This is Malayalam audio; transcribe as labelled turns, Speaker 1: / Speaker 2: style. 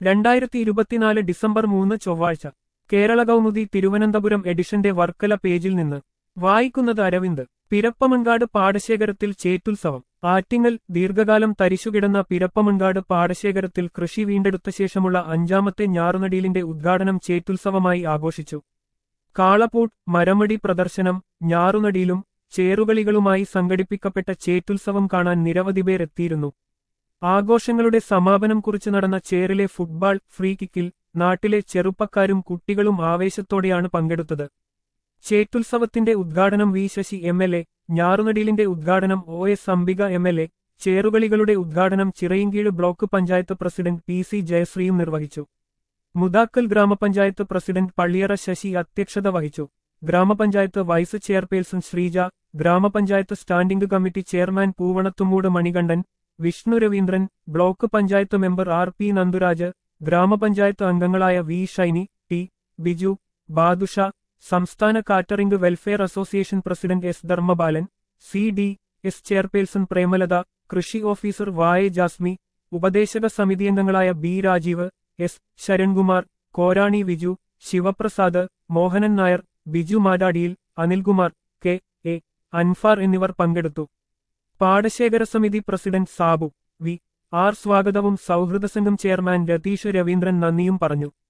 Speaker 1: രണ്ടായിരത്തി ഇരുപത്തിനാല് ഡിസംബർ മൂന്ന് ചൊവ്വാഴ്ച കേരള കൗമുദി തിരുവനന്തപുരം എഡിഷന്റെ വർക്കല പേജിൽ നിന്ന് വായിക്കുന്നത് അരവിന്ദ് പിരപ്പമൺകാട് പാടശേഖരത്തിൽ ചേറ്റുത്സവം ആറ്റിങ്ങൽ ദീർഘകാലം തരിശുകിടന്ന പിരപ്പമൺകാട് പാടശേഖരത്തിൽ കൃഷി വീണ്ടെടുത്ത ശേഷമുള്ള അഞ്ചാമത്തെ ഞാറുനടീലിന്റെ ഉദ്ഘാടനം ചേറ്റുത്സവമായി ആഘോഷിച്ചു കാളപൂട്ട് മരമടി പ്രദർശനം ഞാറുനടിയിലും ചേറുകളികളുമായി സംഘടിപ്പിക്കപ്പെട്ട ചേറ്റുത്സവം കാണാൻ നിരവധി പേർ എത്തിയിരുന്നു ആഘോഷങ്ങളുടെ സമാപനം കുറിച്ച് നടന്ന ചേറിലെ ഫുട്ബാൾ ഫ്രീ കിക്കിൽ നാട്ടിലെ ചെറുപ്പക്കാരും കുട്ടികളും ആവേശത്തോടെയാണ് പങ്കെടുത്തത് ചേറ്റുത്സവത്തിന്റെ ഉദ്ഘാടനം V Sasi M L A ഞാറുനടീലിന്റെ ഉദ്ഘാടനം O S Ambika M L A ചേറുകളികളുടെ ഉദ്ഘാടനം Chirayinkeezhu block panchayat president P C ജയശ്രീയും നിർവഹിച്ചു മുതാക്കൽ ഗ്രാമപഞ്ചായത്ത് പ്രസിഡന്റ് പള്ളിയറ ശശി അധ്യക്ഷത വഹിച്ചു ഗ്രാമപഞ്ചായത്ത് വൈസ് ചെയർപേഴ്സൺ ശ്രീജ ഗ്രാമപഞ്ചായത്ത് standing committee chairman Poovanathumoodu Manikandan Vishnu Raveendran block panchayat member R P Nandhuraj ഗ്രാമപഞ്ചായത്ത് അംഗങ്ങളായ വി ഷൈനി ടി ബിജു ബാദുഷ സംസ്ഥാന catering welfare association president S Dharmabalan C D S chairperson Premalatha കൃഷി ഓഫീസർ വായ ജാസ്മി ഉപദേശക സമിതി അംഗങ്ങളായ ബി രാജീവ് എസ് ശരൺകുമാർ കോരാണി വിജു ശിവപ്രസാദ് മോഹനൻ നായർ ബിജു മാടാടിയിൽ അനിൽകുമാർ കെ എ അൻഫാർ എന്നിവർ പങ്കെടുത്തു പാടശേഖര സമിതി പ്രസിഡന്റ് സാബു വി ആർ സ്വാഗതവും സൗഹൃദ സംഘം ചെയർമാൻ രതീഷ് രവീന്ദ്രൻ നന്ദിയും പറഞ്ഞു